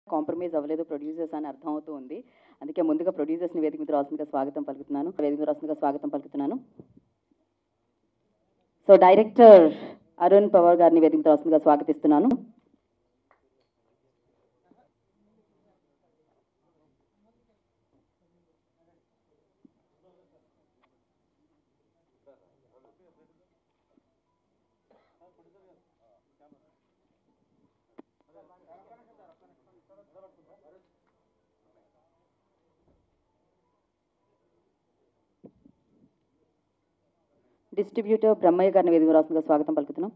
Compromise అవ్వలేదు producers అని అర్థం అవుతూ ఉంది అందుకే ముందుగా ప్రొడ్యూసర్స్ని వేదిక మీద రాసిందిగా స్వాగతం పలుకుతున్నాను వేదిక మీద రాసిందిగా స్వాగతం పలుకుతున్నాను సో డైరెక్టర్ అరుణ్ పవార్ గారిని వేదిక మీద రాసిందిగా స్వాగతిస్తున్నాను డిస్ట్రిబ్యూటర్ బ్రహ్మయ్య గారిని వేదిక మీద రాసిందిగా స్వాగతం పలుకుతున్నాం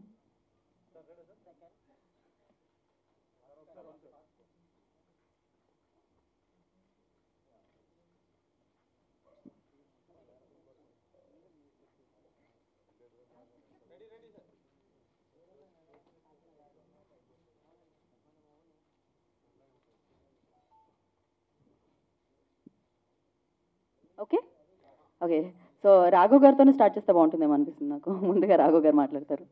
ఓకే ఓకే సో రాఘవ్ గారితోనే స్టార్ట్ చేస్తే బాగుంటుందేమో అనిపిస్తుంది నాకు ముందుగా రాఘవ్ గారు మాట్లాడతారు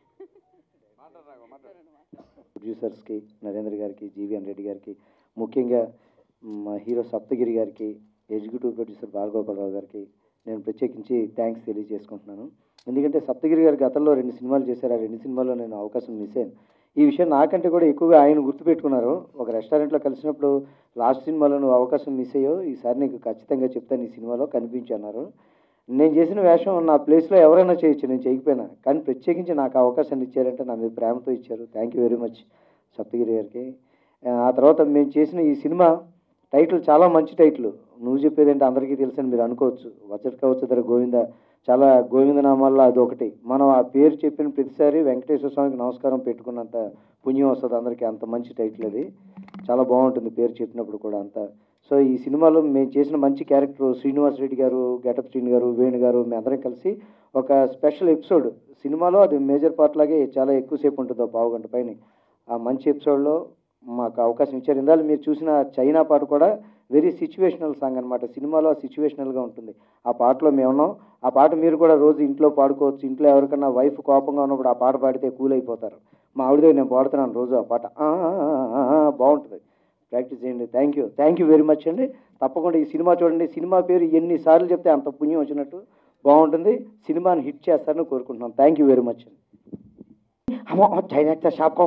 ప్రొడ్యూసర్స్కి నరేంద్ర గారికి జీవీఎన్ రెడ్డి గారికి ముఖ్యంగా మా హీరో సప్తగిరి గారికి ఎగ్జిక్యూటివ్ ప్రొడ్యూసర్ బాలగోపాలరావు గారికి నేను ప్రత్యేకించి థ్యాంక్స్ తెలియజేసుకుంటున్నాను ఎందుకంటే సప్తగిరి గారు గతంలో రెండు సినిమాలు చేశారు ఆ రెండు సినిమాల్లో నేను అవకాశం మిస్ అయ్యాను ఈ విషయం నాకంటే కూడా ఎక్కువగా ఆయన గుర్తుపెట్టుకున్నారు ఒక రెస్టారెంట్లో కలిసినప్పుడు లాస్ట్ సినిమాలో నువ్వు అవకాశం మిస్ అయ్యో ఈసారి నీకు ఖచ్చితంగా చెప్తాను ఈ సినిమాలో కనిపించన్నారు నేను చేసిన వేషం నా ప్లేస్లో ఎవరైనా చేయొచ్చు నేను చేయకపోయినా కానీ ప్రత్యేకించి నాకు అవకాశాన్ని ఇచ్చారంటే నా మీద ప్రేమతో ఇచ్చారు thank you very much Saptagiri గారికి ఆ తర్వాత మేము చేసిన ఈ సినిమా టైటిల్ చాలా మంచి టైటిల్ నువ్వు చెప్పేదంటే అందరికీ తెలుసని మీరు అనుకోవచ్చు వచ్చట కావచ్చు ధర గోవింద చాలా గోవింద నామాల్లో అది ఒకటి మనం ఆ పేరు చెప్పిన ప్రతిసారి వెంకటేశ్వర స్వామికి నమస్కారం పెట్టుకున్నంత పుణ్యం వస్తుంది అందరికీ అంత మంచి టైటిల్ అది చాలా బాగుంటుంది పేరు చెప్పినప్పుడు కూడా అంత సో ఈ సినిమాలో మేము చేసిన మంచి క్యారెక్టర్ శ్రీనివాస్ రెడ్డి గారు గెటప్ శ్రీని గారు వేణు గారు మేము అందరం కలిసి ఒక స్పెషల్ ఎపిసోడ్ సినిమాలో అది మేజర్ పార్ట్ లాగే చాలా ఎక్కువసేపు ఉంటుంది పావు గంట పైన ఆ మంచి ఎపిసోడ్లో మాకు అవకాశం ఇచ్చారు ఇందాక మీరు చూసిన చైనా పాట కూడా వెరీ సిచ్యువేషనల్ సాంగ్ అనమాట సినిమాలో సిచ్యువేషనల్గా ఉంటుంది ఆ పాటలో మేము ఉన్నాం ఆ పాట మీరు కూడా రోజు ఇంట్లో పాడుకోవచ్చు ఇంట్లో ఎవరికన్నా వైఫ్ కోపంగా ఉన్నప్పుడు ఆ పాట పాడితే కూల్ అయిపోతారు మా ఆవిడ దగ్గర నేను పాడుతున్నాను రోజు ఆ పాట ఆ, ఆ, ఆ, ఆ, బాగుంటుంది ప్రాక్టీస్ చేయండి thank you thank you very much అండి తప్పకుండా ఈ సినిమా చూడండి సినిమా పేరు ఎన్నిసార్లు చెప్తే అంత పుణ్యం వచ్చినట్టు బాగుంటుంది సినిమాని హిట్ చేస్తారని కోరుకుంటున్నాను థ్యాంక్ యూ వెరీ మచ్ అండి అమ్మో చైనా షాప్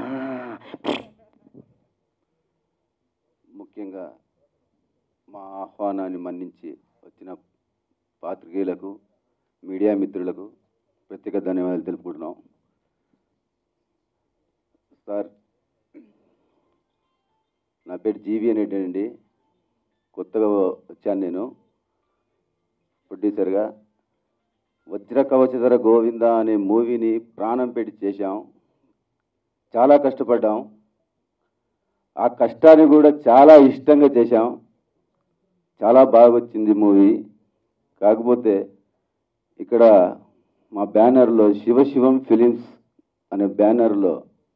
ముఖ్యంగా మా ఆహ్వానాన్ని మన్నించి వచ్చిన పాత్రికేయులకు మీడియా మిత్రులకు ప్రత్యేక ధన్యవాదాలు తెలుపుకుంటున్నాం సార్ నా పేరు జీవి అనేటి అండి కొత్తగా వచ్చాను నేను ప్రొడ్యూసర్గా వజ్ర కవచధర గోవింద అనే మూవీని ప్రాణం పెట్టి చేశాం చాలా కష్టపడ్డాం ఆ కష్టాన్ని కూడా చాలా ఇష్టంగా చేశాం చాలా బాగా వచ్చింది మూవీ కాకపోతే ఇక్కడ మా బ్యానర్లో శివశివం ఫిలిమ్స్ అనే బ్యానర్లో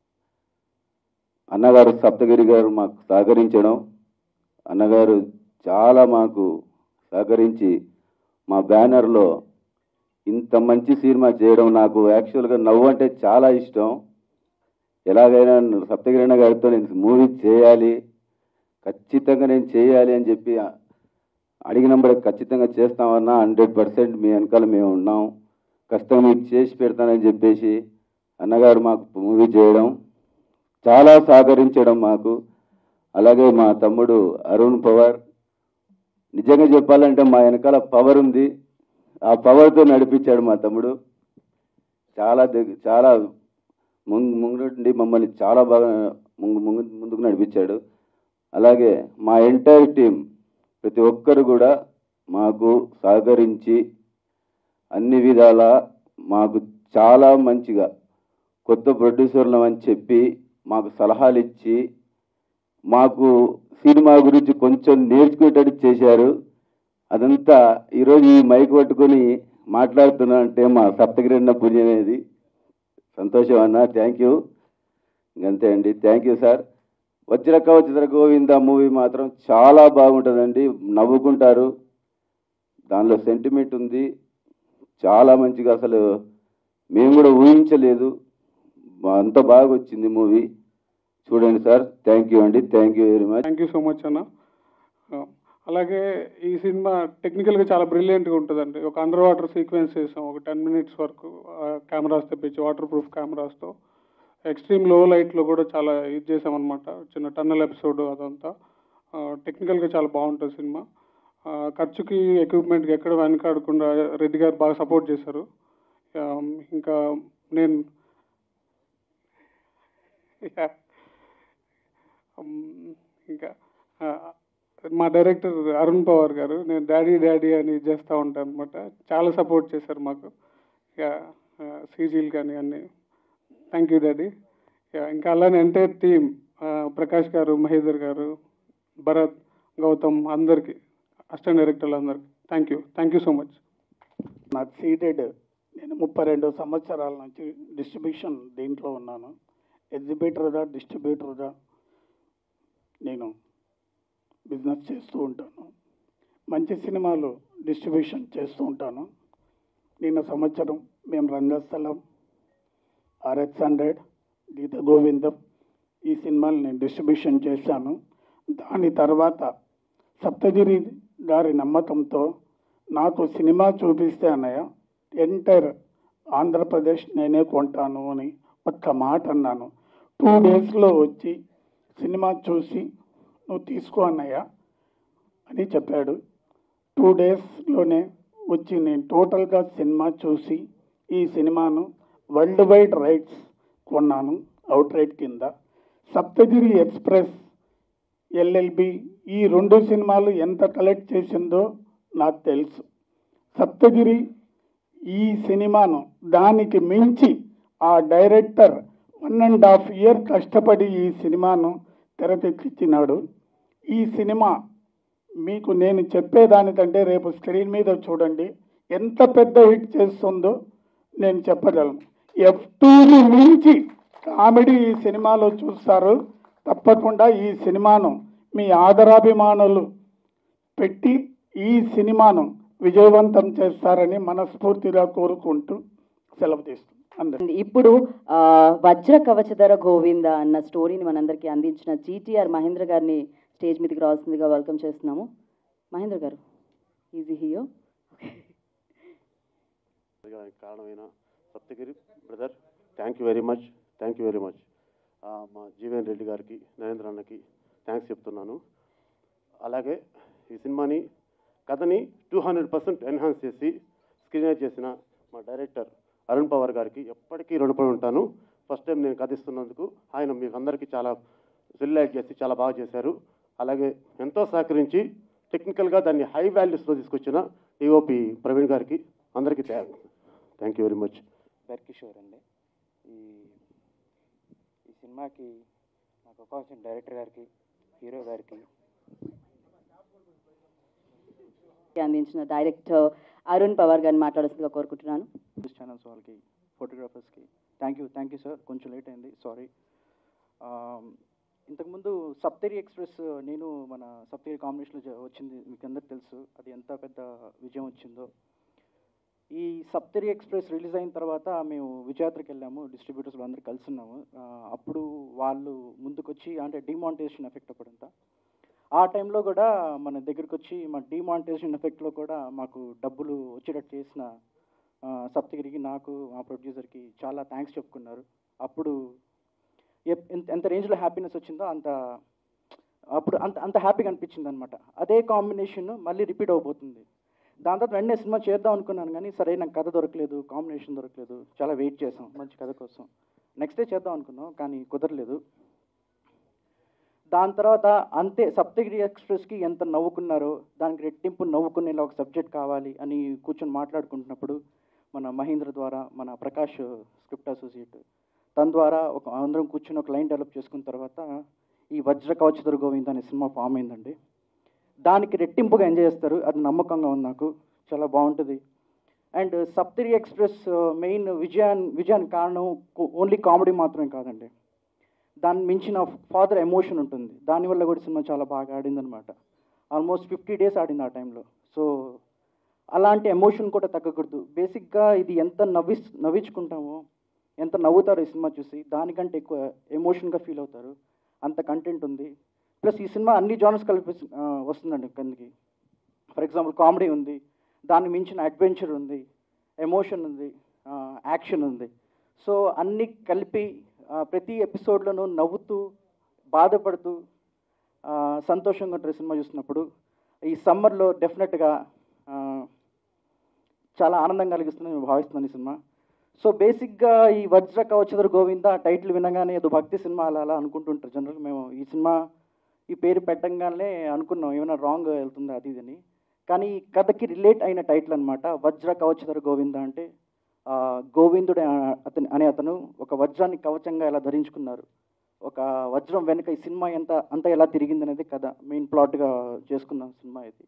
అన్నగారు సప్తగిరి గారు మాకు సహకరించడం అన్నగారు చాలా మాకు సహకరించి మా బ్యానర్లో ఇంత మంచి సినిమా చేయడం నాకు యాక్చువల్గా నవ్వు అంటే చాలా ఇష్టం ఎలాగైనా సప్తగిరి అన్న గారితో నేను మూవీ చేయాలి ఖచ్చితంగా నేను చేయాలి అని చెప్పి అడిగినప్పుడు ఖచ్చితంగా చేస్తామన్నా హండ్రెడ్ పర్సెంట్ మీ వెనకాల మేము ఉన్నాం ఖచ్చితంగా మీకు చేసి పెడతానని చెప్పేసి అన్నగారు మాకు మూవీ చేయడం చాలా సహకరించడం మాకు అలాగే మా తమ్ముడు అరుణ్ పవార్ నిజంగా చెప్పాలంటే మా వెనకాల పవర్ ఉంది ఆ పవర్తో నడిపించాడు మా తమ్ముడు చాలా దగ్గర చాలా ముందు ముందు నుండి మమ్మల్ని చాలా బాగా ముందు ముందు ముందుకు నడిపించాడు అలాగే మా ఎంటైర్ టీం ప్రతి ఒక్కరు కూడా మాకు సహకరించి అన్ని విధాల మాకు చాలా మంచిగా కొత్త ప్రొడ్యూసర్లు అని చెప్పి మాకు సలహాలు ఇచ్చి మాకు సినిమా గురించి కొంచెం నేర్చుకునేటట్టు చేశారు అదంతా ఈరోజు ఈ మైక్ పట్టుకొని మాట్లాడుతున్నా అంటే మా సప్తగిరి అన్న పుణ్యం అనేది సంతోషం అన్న థ్యాంక్ యూ ఇంకంతే అండి థ్యాంక్ యూ సార్ వజ్ర కవచర గోవింద మూవీ మాత్రం చాలా బాగుంటుందండి నవ్వుకుంటారు దానిలో సెంటిమెంట్ ఉంది చాలా మంచిగా అసలు మేము కూడా ఊహించలేదు అంత బాగా వచ్చింది మూవీ చూడండి సార్ థ్యాంక్ యూ అండి thank you very much thank you so much అన్న ఆ, అలాగే ఈ సినిమా టెక్నికల్గా చాలా బ్రిలియంట్గా ఉంటుందండి ఒక అండర్ వాటర్ సీక్వెన్స్ చేసాం ఒక టెన్ మినిట్స్ వరకు కెమెరాస్ తెప్పించి వాటర్ ప్రూఫ్ కెమెరాస్తో ఎక్స్ట్రీమ్ లో లైట్లో కూడా చాలా ఇది చేసామన్నమాట చిన్న టన్నల్ ఎపిసోడ్ అదంతా టెక్నికల్గా చాలా బాగుంటుంది సినిమా ఆ, ఖర్చుకి ఎక్విప్మెంట్కి ఎక్కడ వెనకాడకుండా రెడ్డి గారు బాగా సపోర్ట్ చేశారు ఆ, ఇంకా నేను Yeah. ఉమ్, ఇంకా ఆ, మా డైరెక్టర్ అరుణ్ పవార్ గారు నేను డాడీ డాడీ అని చేస్తూ ఉంటాను అనమాట చాలా సపోర్ట్ చేశారు మాకు ఇక సీజీలు కానీ అన్నీ థ్యాంక్ యూ డాడీ ఇంకా అలానే ఎంటైర్ టీమ్ ప్రకాష్ గారు మహేందర్ గారు భరత్ గౌతమ్ అందరికీ అసిస్టెంట్ డైరెక్టర్లు అందరికీ thank you thank you so much నాకు సీటెడ్ నేను ముప్పై రెండు సంవత్సరాల నుంచి డిస్ట్రిబ్యూషన్ దీంట్లో ఉన్నాను ఎగ్జిబిటర్గా డిస్ట్రిబ్యూటర్గా నేను బిజినెస్ చేస్తూ ఉంటాను మంచి సినిమాలు డిస్ట్రిబ్యూషన్ చేస్తూ ఉంటాను నిన్న సంవత్సరం మేము రంగస్థలం ఆర్ఎక్స్ హండ్రెడ్ గీత గోవిందం ఈ సినిమాలు నేను డిస్ట్రిబ్యూషన్ చేశాను దాని తర్వాత సప్తగిరి గారి నమ్మకంతో నాకు సినిమా చూపిస్తే అన్నయ్య ఎంటైర్ ఆంధ్రప్రదేశ్ నేనే కొంటాను అని ఒక్క మాట అన్నాను టూ డేస్లో వచ్చి సినిమా చూసి నువ్వు తీసుకో అన్నయ్య అని చెప్పాడు టూ డేస్లోనే వచ్చి నేను టోటల్గా సినిమా చూసి ఈ సినిమాను వరల్డ్ వైడ్ రైట్స్ కొన్నాను అవుట్ రైట్ కింద సప్తగిరి ఎక్స్ప్రెస్ ఎల్ఎల్బి ఈ రెండు సినిమాలు ఎంత కలెక్ట్ చేసిందో నాకు తెలుసు సప్తగిరి ఈ సినిమాను దానికి మించి ఆ director one and half year కష్టపడి ఈ సినిమాను తెరకెక్కించినాడు ఈ సినిమా మీకు నేను చెప్పేదానికంటే రేపు స్క్రీన్ మీద చూడండి ఎంత పెద్ద హిట్ చేస్తుందో నేను చెప్పగలను ఎఫ్ టూని మించి కామెడీ ఈ సినిమాలో చూస్తారు తప్పకుండా ఈ సినిమాను మీ ఆదరాభిమానులు పెట్టి ఈ సినిమాను విజయవంతం చేస్తారని మనస్ఫూర్తిగా కోరుకుంటూ సెలవు తీస్తున్నాను అందరికీ ఇప్పుడు ఆ, వజ్ర కవచధర గోవింద అన్న స్టోరీని మనందరికీ అందించిన జీటీఆర్ మహేంద్ర గారిని స్టేజ్ మీదకి రావాల్సిందిగా వెల్కమ్ చేస్తున్నాము మహేంద్ర గారు ఈజీ హియో దానికి కారణమైన Saptagiri brother thank you very much thank you very much మా జీవన్ రెడ్డి గారికి నరేంద్ర అన్నకి థ్యాంక్స్ చెప్తున్నాను అలాగే ఈ సినిమాని కథని టూ హండ్రెడ్ పర్సెంట్ ఎన్హాన్స్ చేసి స్క్రీనైజ్ చేసిన మా డైరెక్టర్ అరుణ్ పవార్ గారికి ఎప్పటికీ రుణపడి ఉంటాను ఫస్ట్ టైం నేను కథ ఇస్తున్నందుకు ఆయన మీకు అందరికీ చాలా రిలేట్ చేసి చాలా బాగా చేశారు అలాగే ఎంతో సహకరించి టెక్నికల్గా దాన్ని హై వాల్యూస్లో తీసుకొచ్చిన డిఓపి ప్రవీణ్ గారికి అందరికీ thank thank you very much బెర్కిషోర్ అండి ఈ ఈ సినిమాకి నాకు అవకాశం డైరెక్టర్ గారికి హీరో గారికి అందించిన డైరెక్టర్ అరుణ్ పవార్ గారిని మాట్లాడాల్సిందిగా కోరుకుంటున్నాను న్యూస్ ఛానల్స్ వాళ్ళకి ఫోటోగ్రాఫర్స్కి thank you thank you sir కొంచెం లేట్ అయింది సారీ ఇంతకుముందు సప్తరి ఎక్స్ప్రెస్ నేను మన సప్తరి కాంబినేషన్లో వచ్చింది మీకు అందరికి తెలుసు అది ఎంత పెద్ద విజయం వచ్చిందో ఈ సప్తరి ఎక్స్ప్రెస్ రిలీజ్ అయిన తర్వాత మేము విజయాత్రకు వెళ్ళాము డిస్ట్రిబ్యూటర్స్ అందరూ కలిసి ఉన్నాము ఆ, అప్పుడు వాళ్ళు ముందుకొచ్చి అంటే డిమానిటైజేషన్ ఎఫెక్ట్ అప్పుడంతా ఆ టైంలో కూడా మన దగ్గరికి వచ్చి మా డిమానిటైజేషన్ ఎఫెక్ట్లో కూడా మాకు డబ్బులు వచ్చేటట్టు చేసిన ఆ, సప్తగిరికి నాకు మా ప్రొడ్యూసర్కి చాలా థ్యాంక్స్ చెప్పుకున్నారు అప్పుడు ఎప్- ఎంత- ఎంత రేంజ్లో హ్యాపీనెస్ వచ్చిందో అంత అప్పుడు అంత అంత హ్యాపీగా అనిపించింది అనమాట అదే కాంబినేషన్ మళ్ళీ రిపీట్ అవబోతుంది దాని తర్వాత వెంటనే సినిమా చేద్దాం అనుకున్నాను కానీ సరే నాకు కథ దొరకలేదు కాంబినేషన్ దొరకలేదు చాలా వెయిట్ చేసాం మంచి కథ కోసం నెక్స్ట్ డే చేద్దాం అనుకున్నాం కానీ కుదరలేదు దాని తర్వాత అంతే సప్తగిరి ఎక్స్ప్రెస్కి ఎంత నవ్వుకున్నారో దానికి రెట్టింపు నవ్వుకునేలా ఒక సబ్జెక్ట్ కావాలి అని కూర్చొని మాట్లాడుకుంటున్నప్పుడు మన మహేంద్ర ద్వారా మన ప్రకాష్ స్క్రిప్ట్ అసోసియేట్ తన ద్వారా ఒక అందరం కూర్చొని ఒక లైన్ డెవలప్ చేసుకున్న తర్వాత ఈ వజ్ర కవచదుర్ గోవింద్ అనే సినిమా ఫామ్ అయిందండి దానికి రెట్టింపుగా ఎంజాయ్ చేస్తారు అది నమ్మకంగా ఉంది నాకు చాలా బాగుంటుంది అండ్ సప్తరి ఎక్స్ప్రెస్ మెయిన్ విజయాన్ విజయానికి కారణం ఓన్లీ కామెడీ మాత్రమే కాదండి దాన్ని మించిన ఫాదర్ ఎమోషన్ ఉంటుంది దానివల్ల కూడా సినిమా చాలా బాగా ఆడింది అనమాట ఆల్మోస్ట్ ఫిఫ్టీ డేస్ ఆడింది ఆ టైంలో సో అలాంటి ఎమోషన్ కూడా తగ్గకూడదు బేసిక్గా ఇది ఎంత నవ్వి నవ్వించుకుంటామో ఎంత నవ్వుతారో ఈ సినిమా చూసి దానికంటే ఎక్కువ ఎమోషన్గా ఫీల్ అవుతారు అంత కంటెంట్ ఉంది ప్లస్ ఈ సినిమా అన్ని జానర్స్ కలిపి ఆ, వస్తుందండి కిందకి ఫర్ ఎగ్జాంపుల్ కామెడీ ఉంది దాన్ని మించిన అడ్వెంచర్ ఉంది ఎమోషన్ ఉంది యాక్షన్ ఉంది సో అన్ని కలిపి ఆ, ప్రతి ఎపిసోడ్లోనూ నవ్వుతూ బాధపడుతూ ఆ, సంతోషంగా ఉంటుంది సినిమా చూసినప్పుడు ఈ సమ్మర్లో డెఫినెట్గా చాలా ఆనందం కలిగిస్తుందని నేను భావిస్తున్నాను ఈ సినిమా సో బేసిక్గా ఈ వజ్ర కవచదరు గోవింద టైటిల్ వినగానే ఏదో భక్తి సినిమా అలా అలా అనుకుంటుంటారు జనరల్గా మేము ఈ సినిమా ఈ పేరు పెట్టంగానే అనుకున్నాం ఏమైనా రాంగ్ వెళ్తుందా అది ఇది అని కానీ ఈ కథకి రిలేట్ అయిన టైటిల్ అనమాట వజ్ర కవచదరు గోవింద అంటే ఆ, గోవిందుడు అనే అతని అనే అతను ఒక వజ్రాన్ని కవచంగా ఎలా ధరించుకున్నారు ఒక వజ్రం వెనుక ఈ సినిమా ఎంత అంతా ఎలా తిరిగింది అనేది కథ మెయిన్ ప్లాట్గా చేసుకున్నాం సినిమా ఇది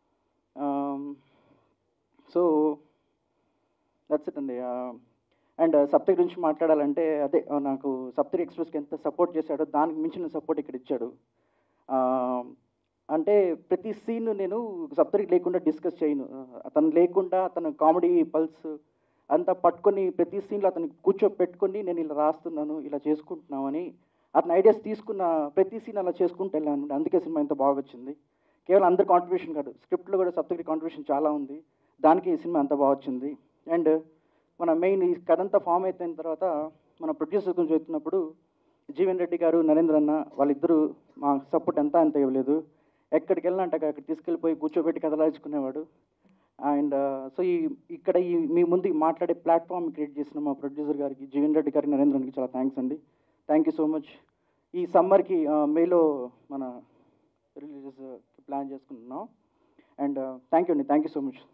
సో దట్స్ ఇట్ అండి అండ్ సప్తగి గురించి మాట్లాడాలంటే అదే ఆ, నాకు సప్తగి ఎక్స్ప్రెస్కి ఎంత సపోర్ట్ చేశాడో దానికి మించిన సపోర్ట్ ఇక్కడ ఇచ్చాడు ఆ, అంటే ప్రతి సీన్ నేను సప్తగి లేకుండా డిస్కస్ చేయను ఆ, అతను లేకుండా అతను కామెడీ పల్స్ అంతా పట్టుకొని ప్రతి సీన్లో అతను కూర్చోపెట్టుకొని నేను ఇలా రాస్తున్నాను ఇలా చేసుకుంటున్నామని అతని ఐడియాస్ తీసుకున్న ప్రతి సీన్ అలా చేసుకుంటూ వెళ్ళాను అందుకే సినిమా ఇంత బాగా వచ్చింది కేవలం అందరి కాంట్రిబ్యూషన్ కాదు స్క్రిప్ట్లో కూడా సప్తగిరి కాంట్రిబ్యూషన్ చాలా ఉంది దానికి ఈ సినిమా అంత బాగా వచ్చింది అండ్ మన మెయిన్ ఈ కథ అంతా ఫామ్ అయిపోయిన తర్వాత మన ప్రొడ్యూసర్ గురించి చెప్తున్నప్పుడు జీవన్ రెడ్డి గారు నరేంద్ర అన్న వాళ్ళిద్దరూ మా సపోర్ట్ ఎంత అంత ఇవ్వలేదు ఎక్కడికి వెళ్ళినా అంటే అక్కడ తీసుకెళ్ళిపోయి కూర్చోబెట్టి కథలాచుకునేవాడు అండ్ సో ఈ ఇక్కడ ఈ మీ ముందు ఈ మాట్లాడే ప్లాట్ఫామ్ క్రియేట్ చేసిన మా ప్రొడ్యూసర్ గారికి జీవన్ రెడ్డి గారికి నరేంద్ర గారికి చాలా థ్యాంక్స్ అండి థ్యాంక్ యూ సో మచ్ ఈ సమ్మర్కి మేలో మన రిలీజెస్ ప్లాన్ చేసుకుంటున్నాం అండ్ థ్యాంక్ యూ అండి థ్యాంక్ యూ సో మచ్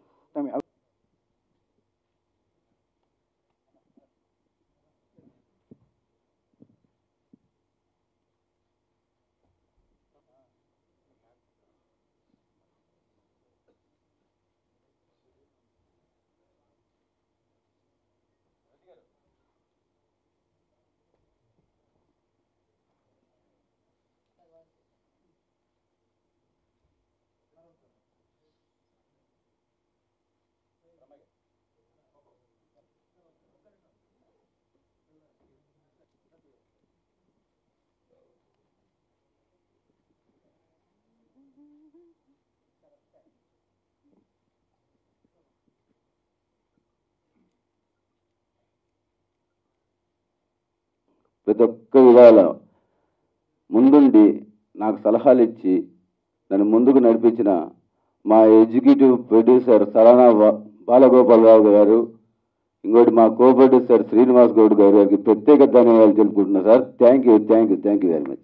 ప్రతి ఒక్క విధాల ముందుండి నాకు సలహాలు ఇచ్చి నన్ను ముందుకు నడిపించిన మా ఎగ్జిక్యూటివ్ ప్రొడ్యూసర్ సరానా బా- బాలగోపాలరావు గారు ఇంకోటి మా కో ప్రొడ్యూసర్ శ్రీనివాస్ గౌడ్ గారు గారికి ప్రత్యేక ధన్యవాదాలు తెలుపుకుంటున్నా sir thank you thank you thank you very much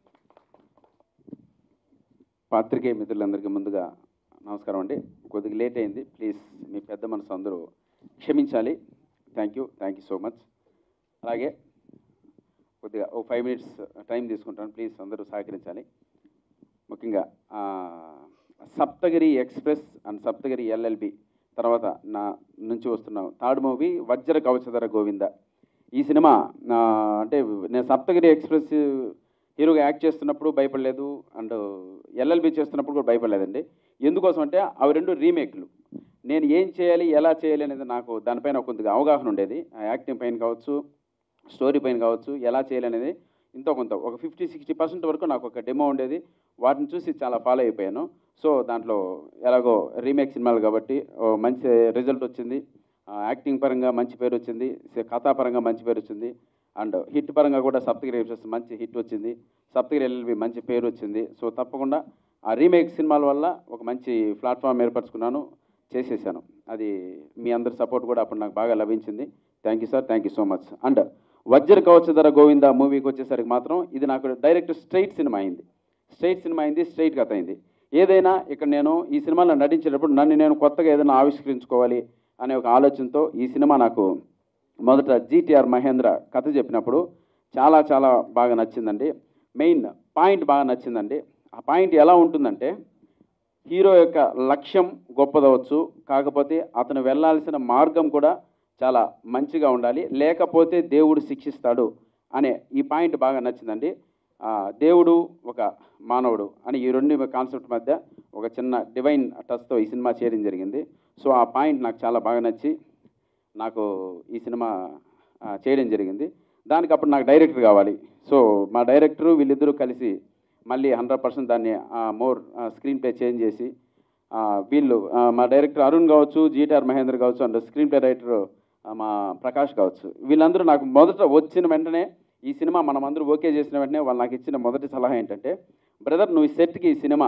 పాత్రికేయ మిత్రులందరికీ ముందుగా నమస్కారం అండి కొద్దిగా లేట్ అయింది ప్లీజ్ మీ పెద్ద మనసు అందరూ క్షమించాలి thank you thank you so much అలాగే కొద్దిగా ఒక ఫైవ్ మినిట్స్ టైం తీసుకుంటాను ప్లీజ్ అందరూ సహకరించాలి ముఖ్యంగా ఆ, Saptagiri express and Saptagiri LLB తర్వాత నా నుంచి వస్తున్న థర్డ్ మూవీ వజ్ర కవచధర గోవింద ఈ సినిమా ఆ, అంటే నేను సప్తగిరి ఎక్స్ప్రెస్ హీరోగా యాక్ట్ చేస్తున్నప్పుడు భయపడలేదు అండ్ ఎల్ఎల్బి చేస్తున్నప్పుడు కూడా భయపడలేదండి ఎందుకోసం అంటే అవి రెండు రీమేక్లు నేను ఏం చేయాలి ఎలా చేయాలి అనేది నాకు దానిపైన కొద్దిగా అవగాహన ఉండేది ఆ యాక్టింగ్ పైన కావచ్చు స్టోరీ పైన కావచ్చు ఎలా చేయాలి అనేది ఇంతో కొంత ఒక ఫిఫ్టీ సిక్స్టీ పర్సెంట్ వరకు నాకు ఒక డెమో ఉండేది వాటిని చూసి చాలా ఫాలో అయిపోయాను సో దాంట్లో ఎలాగో రీమేక్ సినిమాలు కాబట్టి ఓ మంచి రిజల్ట్ వచ్చింది ఆ, యాక్టింగ్ పరంగా మంచి పేరు వచ్చింది స- కథాపరంగా మంచి పేరు వచ్చింది అండ్ హిట్ పరంగా కూడా సప్తగిరి ఎపిసోడ్స్ మంచి హిట్ వచ్చింది సప్తగిరి ఎల్ఎల్బి మంచి పేరు వచ్చింది సో తప్పకుండా ఆ రీమేక్ సినిమాల వల్ల ఒక మంచి ప్లాట్ఫామ్ ఏర్పరచుకున్నాను చేసేసాను అది మీ అందరి సపోర్ట్ కూడా అప్పుడు నాకు బాగా లభించింది thank you sir thank you so much and Vajra Kavachadhara Govinda మూవీకి వచ్చేసరికి మాత్రం ఇది నాకు డైరెక్ట్ స్ట్రైట్ సినిమా అయింది స్ట్రైట్ సినిమా అయింది స్ట్రైట్ కథ అయింది ఏదైనా ఇక్కడ నేను ఈ సినిమాలో నటించేటప్పుడు నన్ను నేను కొత్తగా ఏదైనా ఆవిష్కరించుకోవాలి అనే ఒక ఆలోచనతో ఈ సినిమా నాకు మొదట జీటీఆర్ మహేంద్ర కథ చెప్పినప్పుడు చాలా చాలా బాగా నచ్చిందండి మెయిన్ పాయింట్ బాగా నచ్చిందండి ఆ పాయింట్ ఎలా ఉంటుందంటే హీరో యొక్క లక్ష్యం గొప్పదవచ్చు కాకపోతే అతను వెళ్ళాల్సిన మార్గం కూడా చాలా మంచిగా ఉండాలి లేకపోతే దేవుడు శిక్షిస్తాడు అనే ఈ పాయింట్ బాగా నచ్చిందండి ఆ, దేవుడు ఒక మానవుడు అని ఈ రెండు కాన్సెప్ట్ మధ్య ఒక చిన్న డివైన్ టచ్తో ఈ సినిమా చేయడం జరిగింది సో ఆ పాయింట్ నాకు చాలా బాగా నచ్చి నాకు ఈ సినిమా ఆ, చేయడం జరిగింది దానికి అప్పుడు నాకు డైరెక్టర్ కావాలి సో మా డైరెక్టరు వీళ్ళిద్దరూ కలిసి మళ్ళీ హండ్రెడ్ పర్సెంట్ దాన్ని మోర్ స్క్రీన్ ప్లే చేంజ్ చేసి ఆ, వీళ్ళు ఆ, మా డైరెక్టర్ అరుణ్ కావచ్చు జీటీఆర్ మహేందర్ కావచ్చు అండ్ స్క్రీన్ ప్లే రైటర్ మా ప్రకాష్ కావచ్చు వీళ్ళందరూ నాకు మొదట వచ్చిన వెంటనే ఈ సినిమా మనం అందరూ ఓకే చేసిన వెంటనే వాళ్ళు నాకు ఇచ్చిన మొదటి సలహా ఏంటంటే బ్రదర్ నువ్వు ఈ సెట్కి ఈ సినిమా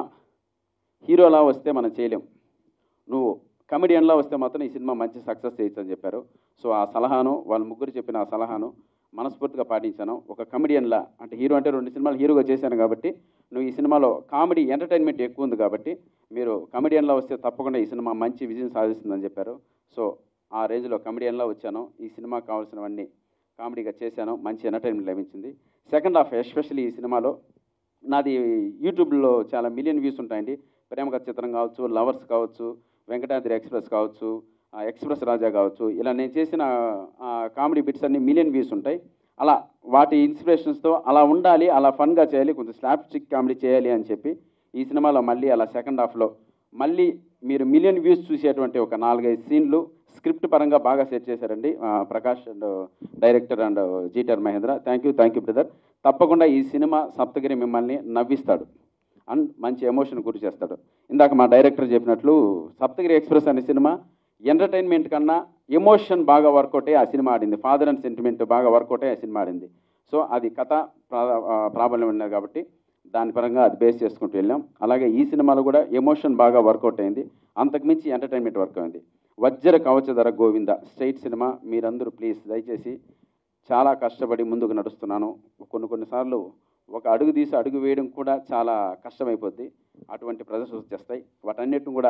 హీరోలా వస్తే మనం చేయలేం నువ్వు కమెడియన్లా వస్తే మాత్రం ఈ సినిమా మంచి సక్సెస్ చేయొచ్చు అని చెప్పారు సో ఆ సలహాను వాళ్ళ ముగ్గురు చెప్పిన ఆ సలహాను మనస్ఫూర్తిగా పాటించాను ఒక కమెడియన్లా అంటే హీరో అంటే రెండు సినిమాలు హీరోగా చేశాను కాబట్టి నువ్వు ఈ సినిమాలో కామెడీ ఎంటర్టైన్మెంట్ ఎక్కువ ఉంది కాబట్టి మీరు కమెడియన్లా వస్తే తప్పకుండా ఈ సినిమా మంచి విజయం సాధిస్తుందని చెప్పారు సో ఆ రేంజ్లో కమెడియన్లా వచ్చాను ఈ సినిమాకి కావాల్సినవన్నీ కామెడీగా చేశాను మంచి ఎంటర్టైన్మెంట్ లభించింది సెకండ్ హాఫ్ ఎస్పెషల్లీ ఈ సినిమాలో నాది యూట్యూబ్లో చాలా మిలియన్ వ్యూస్ ఉంటాయండి ప్రేమ కథ చిత్రం కావచ్చు లవర్స్ కావచ్చు వెంకటాద్రి ఎక్స్ప్రెస్ కావచ్చు ఆ, ఎక్స్ప్రెస్ రాజా కావచ్చు ఇలా నేను చేసిన ఆ, కామెడీ బిట్స్ అన్ని మిలియన్ వ్యూస్ ఉంటాయి అలా వాటి ఇన్స్పిరేషన్స్తో అలా ఉండాలి అలా ఫన్గా చేయాలి కొంచెం స్లాప్ స్టిక్ కామెడీ చేయాలి అని చెప్పి ఈ సినిమాలో మళ్ళీ అలా సెకండ్ హాఫ్లో మళ్ళీ మీరు మిలియన్ వ్యూస్ చూసేటువంటి ఒక నాలుగైదు సీన్లు స్క్రిప్ట్ పరంగా బాగా సెట్ చేశారండి ఆ, ప్రకాష్ అండ్ డైరెక్టర్ అండ్ జీటర్ Mahendra thank you thank you brother తప్పకుండా ఈ సినిమా సప్తగిరి మిమ్మల్ని నవ్విస్తాడు అండ్ మంచి ఎమోషన్ గురి చేస్తాడు ఇందాక మా డైరెక్టర్ చెప్పినట్లు సప్తగిరి ఎక్స్ప్రెస్ అనే సినిమా ఎంటర్టైన్మెంట్ కన్నా ఎమోషన్ బాగా వర్కౌట్ అయ్యి ఆ సినిమా ఆడింది ఫాదర్ అండ్ సెంటిమెంట్ బాగా వర్కౌట్ అయ్యి ఆ సినిమా ఆడింది సో అది కథ ప్రా- ఆ, ప్రాబల్యం ఉన్నది కాబట్టి దాని పరంగా అది బేస్ చేసుకుంటూ వెళ్ళాం అలాగే ఈ సినిమాలో కూడా ఎమోషన్ బాగా వర్కౌట్ అయింది అంతకుమించి ఎంటర్టైన్మెంట్ వర్క్ అయింది వజ్ర కవచధర గోవింద స్ట్రైట్ సినిమా మీరందరూ ప్లీజ్ దయచేసి చాలా కష్టపడి ముందుకు నడుస్తున్నాను కొన్ని కొన్నిసార్లు ఒక అడుగు తీసి అడుగు వేయడం కూడా చాలా కష్టమైపోద్ది అటువంటి ప్రజెస్ వచ్చేస్తాయి వాటన్నిటిని కూడా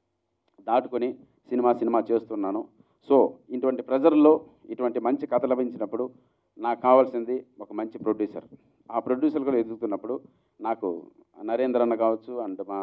దాటుకొని సినిమా సినిమా చేస్తున్నాను సో ఇటువంటి ప్రెజర్లో ఇటువంటి మంచి కథ లభించినప్పుడు నాకు కావాల్సింది ఒక మంచి ప్రొడ్యూసర్ ఆ ప్రొడ్యూసర్ కూడా ఎదుగుతున్నప్పుడు నాకు నరేంద్ర అన్న కావచ్చు అండ్ మా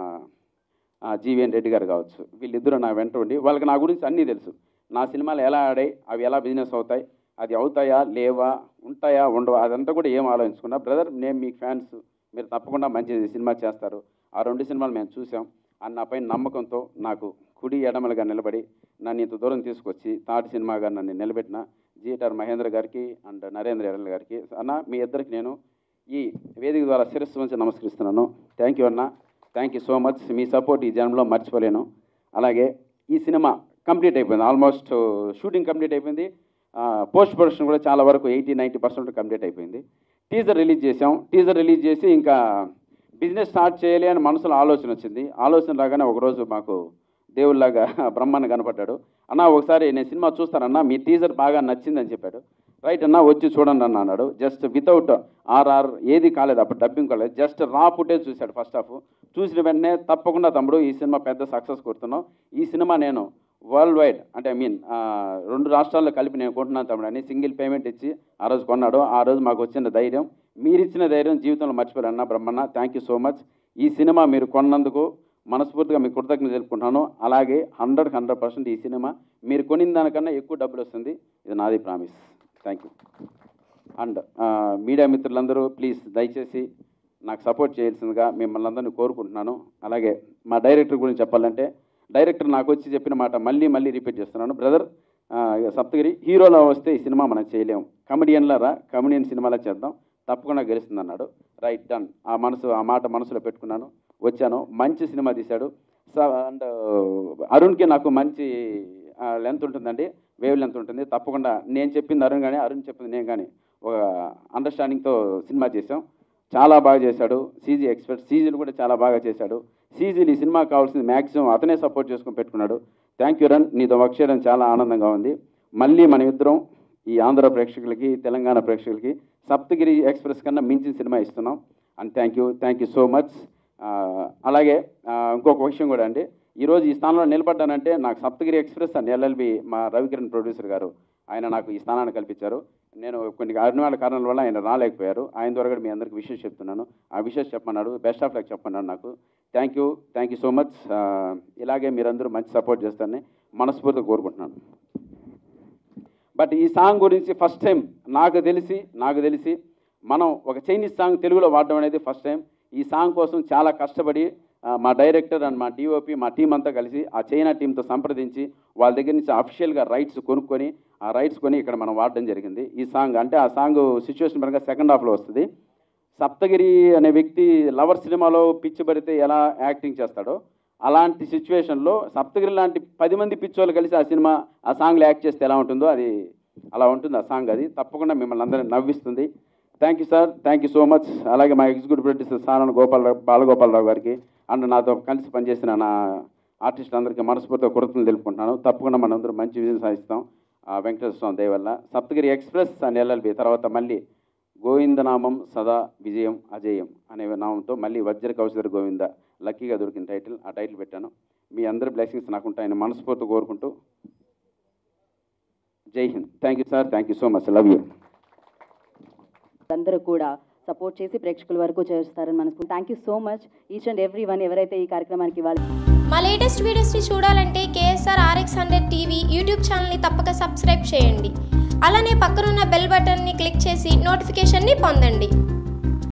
ఆ, జీవీఎన్ రెడ్డి గారు కావచ్చు వీళ్ళిద్దరూ నా వెంట ఉండి వాళ్ళకి నా గురించి అన్నీ తెలుసు నా సినిమాలు ఎలా ఆడాయి అవి ఎలా బిజినెస్ అవుతాయి అది అవుతాయా లేవా ఉంటాయా ఉండవా అదంతా కూడా ఏం ఆలోచించుకున్నా బ్రదర్ నేను మీకు ఫ్యాన్స్ మీరు తప్పకుండా మంచి సినిమా చేస్తారు ఆ రెండు సినిమాలు మేము చూసాం అన్న పైన నమ్మకంతో నాకు కుడి ఎడమలుగా నిలబడి నన్ను ఇంత దూరం తీసుకొచ్చి తాటి సినిమాగా నన్ను నిలబెట్టిన జిఎటార్ మహేంద్ర గారికి అండ్ నరేంద్ర ఎడల్ గారికి అన్న మీ ఇద్దరికి నేను ఈ వేదిక ద్వారా శిరస్సు నుంచి నమస్కరిస్తున్నాను థ్యాంక్ యూ అన్న థ్యాంక్ యూ సో మచ్ మీ సపోర్ట్ ఈ జన్మలో మర్చిపోలేను అలాగే ఈ సినిమా కంప్లీట్ అయిపోయింది ఆల్మోస్ట్ షూటింగ్ కంప్లీట్ అయిపోయింది పోస్ట్ ప్రొడక్షన్ కూడా చాలా వరకు ఎయిటీ నైంటీ పర్సెంట్ కంప్లీట్ అయిపోయింది టీజర్ రిలీజ్ చేసాం టీజర్ రిలీజ్ చేసి ఇంకా బిజినెస్ స్టార్ట్ చేయాలి అని మనసులో ఆలోచన వచ్చింది ఆలోచన రాగానే ఒకరోజు మాకు దేవుళ్ళలాగా బ్రహ్మాన్ని కనపడ్డాడు అన్న ఒకసారి నేను సినిమా చూస్తానన్నా మీ టీజర్ బాగా నచ్చిందని చెప్పాడు రైట్ అన్న వచ్చి చూడండి అన్న అన్నాడు జస్ట్ వితౌట్ ఆర్ఆర్ ఏది కాలేదు అప్పుడు డబ్బింగ్ కాలేదు జస్ట్ రా ఫుటేజ్ చూశాడు ఫస్ట్ హాఫ్ చూసిన వెంటనే తప్పకుండా తమ్ముడు ఈ సినిమా పెద్ద సక్సెస్ కొడుతున్నాం ఈ సినిమా నేను వరల్డ్ వైడ్ అంటే ఐ మీన్ రెండు రాష్ట్రాల్లో కలిపి నేను కొంటున్నాను తమ్ముడు అని సింగిల్ పేమెంట్ ఇచ్చి ఆ రోజు కొన్నాడు ఆ రోజు మాకు వచ్చిన ధైర్యం మీరు ఇచ్చిన ధైర్యం జీవితంలో మర్చిపోయారు అన్న Brahmanna thank you so much ఈ సినిమా మీరు కొన్నందుకు మనస్ఫూర్తిగా మీకు కృతజ్ఞత తెలుపుకుంటున్నాను అలాగే హండ్రెడ్ హండ్రెడ్ పర్సెంట్ ఈ సినిమా మీరు కొనిన దానికన్నా ఎక్కువ డబ్బులు వస్తుంది ఇది నాది promise thank you and media మిత్రులందరూ ప్లీజ్ దయచేసి నాకు సపోర్ట్ చేయాల్సిందిగా మిమ్మల్ని అందరినీ కోరుకుంటున్నాను అలాగే మా డైరెక్టర్ గురించి చెప్పాలంటే డైరెక్టర్ నాకు వచ్చి చెప్పిన మాట మళ్ళీ మళ్ళీ రిపీట్ చేస్తున్నాను బ్రదర్ సప్తగిరి హీరోలో వస్తే ఈ సినిమా మనం చేయలేము కమెడియన్లా రా కమెడియన్ సినిమాలా చేద్దాం తప్పకుండా గెలుస్తుంది అన్నాడు రైట్ డన్ ఆ మనసు ఆ మాట మనసులో పెట్టుకున్నాను వచ్చాను మంచి సినిమా తీశాడు అండ్ అరుణ్కి నాకు మంచి లెంత్ ఉంటుందండి వేవ్ లెంత్ ఉంటుంది తప్పకుండా నేను చెప్పింది అరుణ్ కానీ అరుణ్ చెప్పింది నేను కానీ ఒక అండర్స్టాండింగ్తో సినిమా చేసాం చాలా బాగా చేశాడు సీజీ ఎక్స్పర్ట్ సీజీలు కూడా చాలా బాగా చేశాడు సీజీలు ఈ సినిమా కావాల్సింది మ్యాక్సిమం అతనే సపోర్ట్ చేసుకొని పెట్టుకున్నాడు థ్యాంక్ యూ రన్ నీతో వర్క్ చేయడం చాలా ఆనందంగా ఉంది మళ్ళీ మన ఇద్దరం ఈ ఆంధ్ర ప్రేక్షకులకి తెలంగాణ ప్రేక్షకులకి సప్తగిరి ఎక్స్ప్రెస్ కన్నా మించిన సినిమా ఇస్తున్నాం and thank you thank you so much అలాగే ఆ, ఇంకొక విషయం కూడా అండి ఈరోజు ఈ స్థానంలో నిలబడ్డానంటే నాకు సప్తగిరి ఎక్స్ప్రెస్ అండ్ ఎల్ఎల్బి మా రవికిరణ్ ప్రొడ్యూసర్ గారు ఆయన నాకు ఈ స్థానాన్ని కల్పించారు నేను కొన్ని అనివార్య కారణాల వల్ల ఆయన రాలేకపోయారు ఆయన ద్వారా కూడా మీ అందరికి విషయం చెప్తున్నాను ఆ విషయం చెప్పమన్నాడు బెస్ట్ ఆఫ్ లక్ చెప్పమన్నాడు నాకు thank you thank you so much ఇలాగే మీరందరూ మంచి సపోర్ట్ చేస్తారని మనస్ఫూర్తిగా కోరుకుంటున్నాను బట్ ఈ సాంగ్ గురించి ఫస్ట్ టైం నాకు తెలిసి నాకు తెలిసి మనం ఒక చైనీస్ సాంగ్ తెలుగులో వాడడం అనేది ఫస్ట్ టైం ఈ సాంగ్ కోసం చాలా కష్టపడి ఆ, మా డైరెక్టర్ అండ్ మా డిఓపి మా టీం అంతా కలిసి ఆ చైనా టీంతో సంప్రదించి వాళ్ళ దగ్గర నుంచి అఫిషియల్గా రైట్స్ కొనుక్కొని ఆ రైట్స్ కొని ఇక్కడ మనం వాడడం జరిగింది ఈ సాంగ్ అంటే ఆ సాంగ్ సిచ్యువేషన్ పరంగా సెకండ్ హాఫ్లో వస్తుంది సప్తగిరి అనే వ్యక్తి లవర్ సినిమాలో పిచ్చి పడితే ఎలా యాక్టింగ్ చేస్తాడో అలాంటి సిచ్యువేషన్లో సప్తగిరి లాంటి పది మంది పిచ్చోళ్ళు కలిసి ఆ సినిమా ఆ సాంగ్లో యాక్ట్ చేస్తే ఎలా ఉంటుందో అది అలా ఉంటుంది ఆ సాంగ్ అది తప్పకుండా మిమ్మల్ని అందరినీ నవ్విస్తుంది thank you sir thank you so much అలాగే మా ఎగ్జిక్యూటివ్ ప్రొడ్యూసర్ సానన్ గోపాలరావు బాలగోపాలరావు గారికి అండ్ నాతో కలిసి పనిచేసిన నా ఆర్టిస్టులందరికీ మనస్ఫూర్తిగా కృతజ్ఞతలు తెలుపుకుంటున్నాను తప్పకుండా మనందరం మంచి విజయం సాధిస్తాం ఆ వెంకటేశ్వర స్వామి దయ వల్ల సప్తగిరి ఎక్స్ప్రెస్ అని ఎల్ఎల్బి తర్వాత మళ్ళీ గోవిందనామం సదా విజయం అజేయం అనే నామంతో మళ్ళీ వజ్ర కౌశధర గోవింద లక్కీగా దొరికిన టైటిల్ ఆ టైటిల్ పెట్టాను మీ అందరి బ్లెస్సింగ్స్ నాకు ఉంటాయని మనస్ఫూర్తి కోరుకుంటూ Jai Hind thank you sir thank you so much love you అందరూ కూడా సపోర్ట్ చేసి ప్రేక్షకుల వరకు చేస్తారని మనకు thank you so much each and every one ఎవరైతే ఈ కార్యక్రమానికి ఇవ్వాలి మా లేటెస్ట్ వీడియోస్ని చూడాలంటే KSR RX hundred TV YouTube ఛానల్ని తప్పక సబ్స్క్రైబ్ చేయండి అలానే పక్కనున్న బెల్ బటన్ని క్లిక్ చేసి నోటిఫికేషన్ని పొందండి